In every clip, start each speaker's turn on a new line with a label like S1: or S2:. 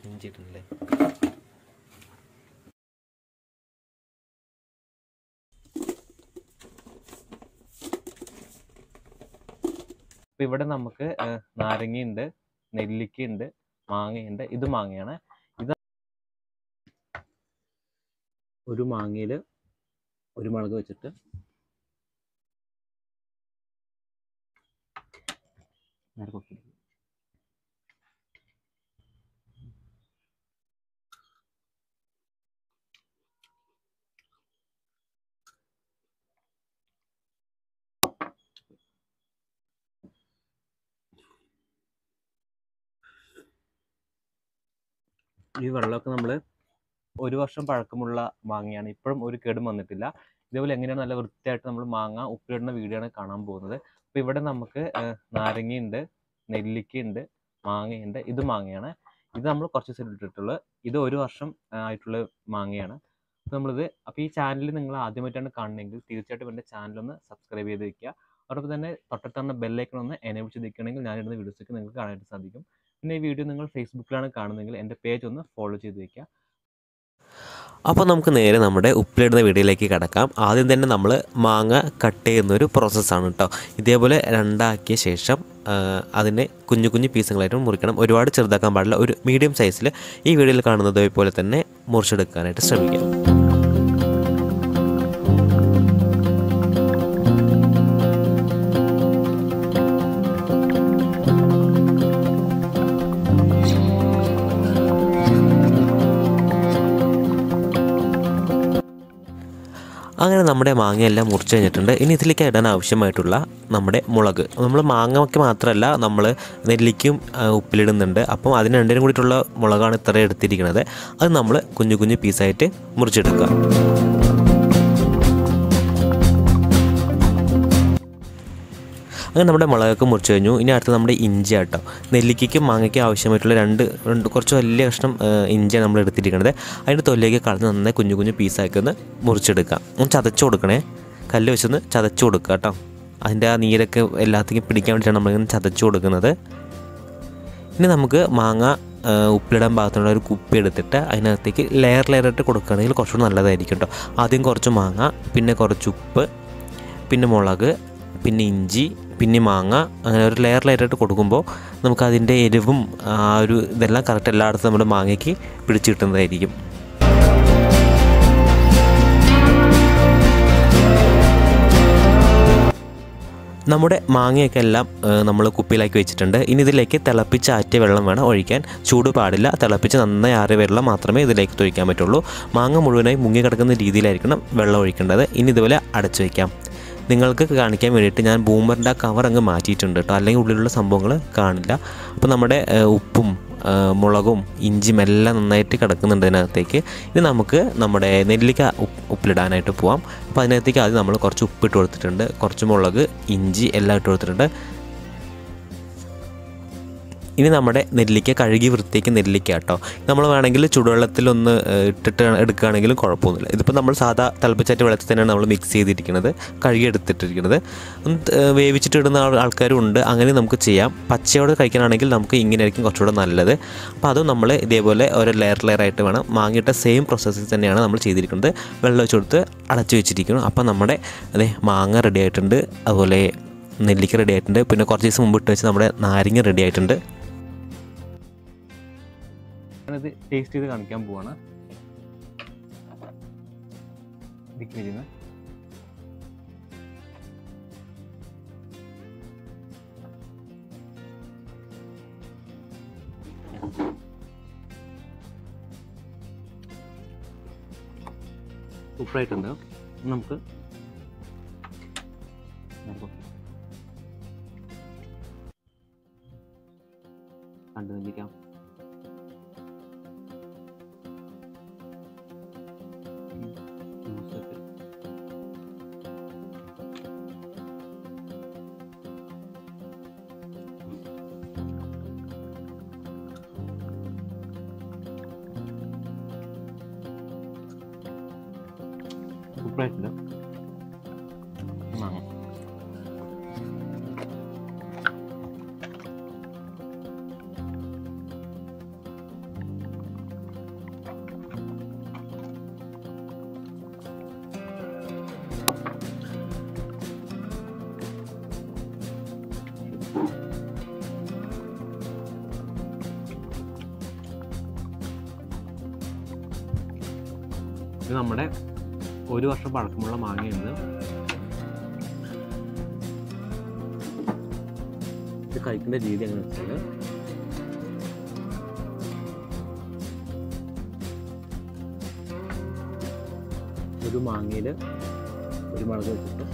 S1: ഇഞ്ചി ഇടുന്നില്ലേ അപ്പം ഇവിടെ നമുക്ക് ഏഹ്, നാരങ്ങയുണ്ട് നെല്ലിക്കയുണ്ട് മാങ്ങയുണ്ട് ഇത് മാങ്ങയാണ് ഇത് ഒരു മാങ്ങയിൽ ഒരു മുളക് വെച്ചിട്ട് നേരെ കൊത്തി ഈ വെള്ളമൊക്കെ നമ്മൾ ഒരു വർഷം പഴക്കമുള്ള മാങ്ങയാണ് ഇപ്പോഴും ഒരു കേടും വന്നിട്ടില്ല ഇതേപോലെ എങ്ങനെയാണ് നല്ല വൃത്തിയായിട്ട് നമ്മൾ മാങ്ങ ഉപ്പിലിടുന്ന വീഡിയോ ആണ് കാണാൻ പോകുന്നത് അപ്പോൾ ഇവിടെ നമുക്ക് ഏഹ്, നാരങ്ങയുണ്ട് നെല്ലിക്കയുണ്ട് മാങ്ങയുണ്ട് ഇത് മാങ്ങയാണ് ഇത് നമ്മൾ കുറച്ച് ദിവസം ഇട്ടിട്ടുള്ളത് ഇത് ഒരു വർഷം ആ, ആയിട്ടുള്ള മാങ്ങയാണ് അപ്പോൾ നമ്മളിത് അപ്പോൾ ഈ ചാനൽ നിങ്ങൾ ആദ്യമായിട്ടാണ് കാണുന്നതെങ്കിൽ തീർച്ചയായിട്ടും എൻ്റെ ചാനലൊന്ന് സബ്സ്ക്രൈബ് ചെയ്ത് വെക്കുക അതോടൊപ്പം തന്നെ തൊട്ടടുത്തുള്ള ബെല്ലൈക്കൺ ഒന്ന് എനേബിൾ ചെയ്ത് വെക്കുകയാണെങ്കിൽ ഞാനിടുന്ന വീഡിയോസൊക്കെ നിങ്ങൾക്ക് കാണാനായിട്ട് സാധിക്കും പിന്നെ ഈ വീഡിയോ നിങ്ങൾ ഫേസ്ബുക്കിലാണ് കാണുന്നതെങ്കിൽ എൻ്റെ പേജ് ഒന്ന് ഫോളോ ചെയ്ത് വെക്കുക
S2: അപ്പോൾ നമുക്ക് നേരെ നമ്മുടെ ഉപ്പിലിടുന്ന വീഡിയോയിലേക്ക് കിടക്കാം ആദ്യം തന്നെ നമ്മൾ മാങ്ങ കട്ട് ചെയ്യുന്നൊരു പ്രോസസ്സാണ് കേട്ടോ ഇതേപോലെ രണ്ടാക്കിയ ശേഷം ആ, അതിനെ കുഞ്ഞു കുഞ്ഞു പീസുകളായിട്ട് മുറിക്കണം ഒരുപാട് ചെറുതാക്കാൻ പാടില്ല ഒരു മീഡിയം സൈസിൽ ഈ വീഡിയോയിൽ കാണുന്നത് പോലെ തന്നെ മുറിച്ചെടുക്കാനായിട്ട് ശ്രമിക്കാം അങ്ങനെ നമ്മുടെ മാങ്ങയെല്ലാം മുറിച്ച് കഴിഞ്ഞിട്ടുണ്ട് ഇനി ഇതിലേക്ക് ഇടാൻ ആവശ്യമായിട്ടുള്ള നമ്മുടെ മുളക് നമ്മൾ മാങ്ങയ്ക്ക് മാത്രമല്ല നമ്മൾ നെല്ലിക്കും ആ, ഉപ്പിലിടുന്നുണ്ട് അപ്പം അതിന് രണ്ടിനും കൂടിയിട്ടുള്ള മുളകാണ് ഇത്ര എടുത്തിരിക്കുന്നത് അത് നമ്മൾ കുഞ്ഞു കുഞ്ഞു പീസായിട്ട് മുറിച്ചെടുക്കുക അങ്ങനെ നമ്മുടെ മുളകൊക്കെ മുറിച്ച് കഴിഞ്ഞു ഇനി അടുത്ത് നമ്മുടെ ഇഞ്ചി ആട്ടോ നെല്ലിക്കയ്ക്കും മാങ്ങയ്ക്കും ആവശ്യമായിട്ടുള്ള രണ്ട് രണ്ട് കുറച്ച് വലിയ കഷ്ണം ആ, ഇഞ്ചിയാണ് നമ്മൾ എടുത്തിരിക്കുന്നത് അതിൻ്റെ തൊല്ലിയൊക്കെ കളഞ്ഞ് നന്നായി കുഞ്ഞു കുഞ്ഞു പീസാക്കി ഒന്ന് മുറിച്ചെടുക്കാം ഒന്ന് ചതച്ച് കൊടുക്കണേ കല്ല് വെച്ചൊന്ന് ചതച്ച് കൊടുക്കുക കേട്ടോ അതിൻ്റെ ആ നീരൊക്കെ എല്ലാത്തേക്കും പിടിക്കാൻ വേണ്ടിയിട്ടാണ് നമ്മളിങ്ങനെ ചതച്ച് കൊടുക്കുന്നത് ഇനി നമുക്ക് മാങ്ങ ആ, ഉപ്പിലിടാൻ പാകത്തിനുള്ള ഒരു കുപ്പി എടുത്തിട്ട് അതിനകത്തേക്ക് ലെയർ ലെയറായിട്ട് കൊടുക്കുകയാണെങ്കിൽ കുറച്ചുകൂടി നല്ലതായിരിക്കും കേട്ടോ ആദ്യം കുറച്ച് മാങ്ങ പിന്നെ കുറച്ച് ഉപ്പ് പിന്നെ മുളക് പിന്നെ ഇഞ്ചി പിന്നെ മാങ്ങ അങ്ങനെ ഒരു ലെയർ ലെയറായിട്ട് കൊടുക്കുമ്പോൾ നമുക്ക് അതിൻ്റെ എരിവും ആ ഒരു ഇതെല്ലാം കറക്റ്റ് എല്ലായിടത്തും നമ്മുടെ മാങ്ങയ്ക്ക് പിടിച്ചു കിട്ടുന്നതായിരിക്കും നമ്മുടെ മാങ്ങയൊക്കെ എല്ലാം നമ്മൾ കുപ്പിയിലാക്കി വെച്ചിട്ടുണ്ട് ഇനി ഇതിലേക്ക് തിളപ്പിച്ച് ആറ്റിയ വെള്ളം വേണം ഒഴിക്കാൻ ചൂട് പാടില്ല തിളപ്പിച്ച് നന്നായി ആറിയ വെള്ളം മാത്രമേ ഇതിലേക്ക് ഒഴിക്കാൻ പറ്റുള്ളൂ മാങ്ങ മുഴുവനായി മുങ്ങി കിടക്കുന്ന രീതിയിലായിരിക്കണം വെള്ളം ഒഴിക്കേണ്ടത് ഇനി ഇതുപോലെ അടച്ചു വയ്ക്കാം നിങ്ങൾക്ക് കാണിക്കാൻ വേണ്ടിയിട്ട് ഞാൻ ബൂമറിൻ്റെ ആ കവർ അങ്ങ് മാറ്റിയിട്ടുണ്ട് കേട്ടോ അല്ലെങ്കിൽ ഉള്ളിലുള്ള സംഭവങ്ങൾ കാണില്ല അപ്പോൾ നമ്മുടെ ഏഹ്, ഉപ്പും ഏഹ്, മുളകും ഇഞ്ചിയും എല്ലാം നന്നായിട്ട് കിടക്കുന്നുണ്ട് ഇതിനകത്തേക്ക് ഇനി നമുക്ക് നമ്മുടെ നെല്ലിക്ക ഉപ്പ് ഉപ്പിലിടാനായിട്ട് പോവാം അപ്പോൾ അതിനകത്തേക്ക് ആദ്യം നമ്മൾ കുറച്ച് ഉപ്പിട്ട് കൊടുത്തിട്ടുണ്ട് കുറച്ച് മുളക് ഇഞ്ചി എല്ലാം ഇട്ട് കൊടുത്തിട്ടുണ്ട് ഇനി നമ്മുടെ നെല്ലിക്ക കഴുകി വൃത്തിയാക്കി നെല്ലിക്ക കേട്ടോ നമ്മൾ വേണമെങ്കിൽ ചുടുവെള്ളത്തിലൊന്ന് ഏഹ്, ഇട്ടിട്ട് എടുക്കുകയാണെങ്കിലും കുഴപ്പമൊന്നുമില്ല ഇതിപ്പോൾ നമ്മൾ സാധാ തിളപ്പിച്ചാറ്റ വെള്ളത്തിൽ തന്നെയാണ് നമ്മൾ മിക്സ് ചെയ്തിരിക്കുന്നത് കഴുകി എടുത്തിട്ടിരിക്കുന്നത് ഒന്ന് ഏഹ്, വേവിച്ചിട്ട് ഇടുന്ന ആൾ- ആൾക്കാരും ഉണ്ട് അങ്ങനെ നമുക്ക് ചെയ്യാം പച്ചയോടെ കഴിക്കാനാണെങ്കിൽ നമുക്ക് ഇങ്ങനെയായിരിക്കും കുറച്ചുകൂടെ നല്ലത് അപ്പോൾ അതും നമ്മൾ ഇതേപോലെ ഓരോ ലെയർ ലെയർ ആയിട്ട് വേണം മാങ്ങിയിട്ട സെയിം പ്രോസസ്സിൽ തന്നെയാണ് നമ്മൾ ചെയ്തിരിക്കുന്നത് വെള്ളം ഒഴിച്ച് കൊടുത്ത് അടച്ചു വെച്ചിരിക്കുന്നു അപ്പോൾ നമ്മുടെ അതെ മാങ്ങ റെഡി ആയിട്ടുണ്ട് അതുപോലെ നെല്ലിക്ക റെഡി ആയിട്ടുണ്ട് പിന്നെ കുറച്ച് ദിവസം മുമ്പ് ഇട്ട് വെച്ച് നമ്മുടെ നാരങ്ങ റെഡി ആയിട്ടുണ്ട്
S1: ഞാനിത് ടേസ്റ്റ് ചെയ്ത് കാണിക്കാൻ പോവാണ് ഇതിരിക്കുന്ന സൂപ്പറായിട്ടുണ്ട് നമുക്ക് കണ്ടു നിൽക്കാം ജ്യൂസൊക്കെ സൂപ്പറായിട്ടുണ്ട് മാങ്ങ ഇത് നമ്മുടെ ഒരു വർഷം പഴക്കമുള്ള മാങ്ങയുണ്ട് ഇത് കഴിക്കേണ്ട രീതി എങ്ങനെയാണെന്ന് വെച്ചാൽ ഒരു മാങ്ങയിൽ ഒരു മുളക് വെച്ചിട്ട്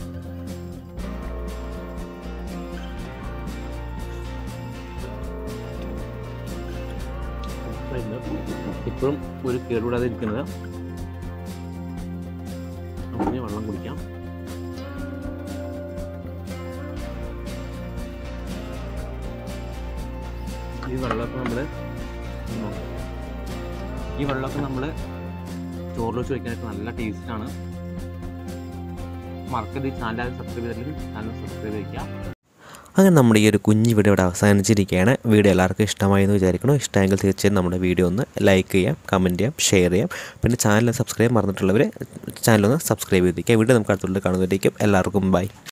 S1: ഇപ്പോഴും ഒരു കേടുകൂടാതെ ഇരിക്കുന്നത് നമുക്ക് വെള്ളം കുടിക്കാം ഈ വെള്ളമൊക്കെ നമ്മൾ ഈ വെള്ളമൊക്കെ നമ്മൾ ചോറിൽ വെച്ച് വയ്ക്കാനായിട്ട് നല്ല ടേസ്റ്റാണ് മറക്കരുത് ഈ ചാനൽ സബ്സ്ക്രൈബ് ചെയ്തില്ലെങ്കിൽ ചാനൽ സബ്സ്ക്രൈബ് ചെയ്യുക
S2: അങ്ങനെ നമ്മുടെ ഈ ഒരു കുഞ്ഞ് വീഡിയോ ഇവിടെ അവസാനിച്ചിരിക്കുകയാണ് വീഡിയോ എല്ലാവർക്കും ഇഷ്ടമായി എന്ന് വിചാരിക്കണം ഇഷ്ടമെങ്കിൽ തീർച്ചയായും നമ്മുടെ വീഡിയോ ഒന്ന് ലൈക്ക് ചെയ്യാം കമൻറ്റ് ചെയ്യാം ഷെയർ ചെയ്യാം പിന്നെ ചാനൽ സബ്സ്ക്രൈബ് മറന്നിട്ടുള്ളവർ ചാനലൊന്ന് സബ്സ്ക്രൈബ് ചെയ്തിരിക്കുക വീഡിയോ നമുക്ക് അടുത്തുള്ള കാണുന്നതിലേക്കും എല്ലാവർക്കും ബൈ